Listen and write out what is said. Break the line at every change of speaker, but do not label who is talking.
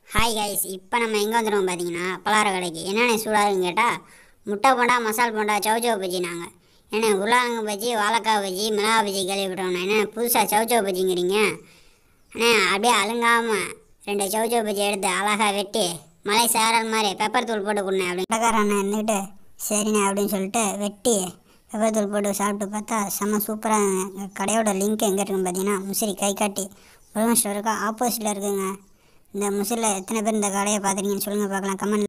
hi guys இப்போ நம்ம எங்கே வந்துடுவோம் பார்த்தீங்கன்னா பலகார கடைக்கு என்னென்ன சூடாகுன்னு கேட்டால் முட்டை போண்டா மசால் போண்டா சவுச்சவ் பஜ்ஜி நாங்கள் என்ன உருளைக்கிழங்கு பஜ்ஜி வாழைக்காய் பஜ்ஜி மிளகா பஜ்ஜி கேள்விப்பட்டோம்னா என்ன புதுசாக சவுச்சவ் பஜ்ஜிங்கிறீங்க அண்ணே அப்படியே அலுங்காமல் ரெண்டு சவுச்சவ் பஜ்ஜி எடுத்து அழகாக வெட்டி மலை சாரல் மாதிரி பெப்பர் தூள் போட்டு கொடுண்ணே அப்படின்னு கடைக்கார அண்ணன் இருந்துக்கிட்டு சரிண்ணே அப்படின்னு சொல்லிட்டு வெட்டி பெப்பர் தூள் போட்டு சாப்பிட்டு பார்த்தா செம்ம சூப்பராக கடையோட லிங்க் எங்கே இருக்குன்னு பார்த்தீங்கன்னா முசிறி கை காட்டி முருகன் ஸ்டோருக்கு ஆப்போசிட்டில் இருக்குங்க இந்த முசிறில் எத்தனை பேர் இந்த கடையை பார்த்துருக்கீங்கன்னு சொல்லுங்கள் பார்க்கலாம் கமெண்ட்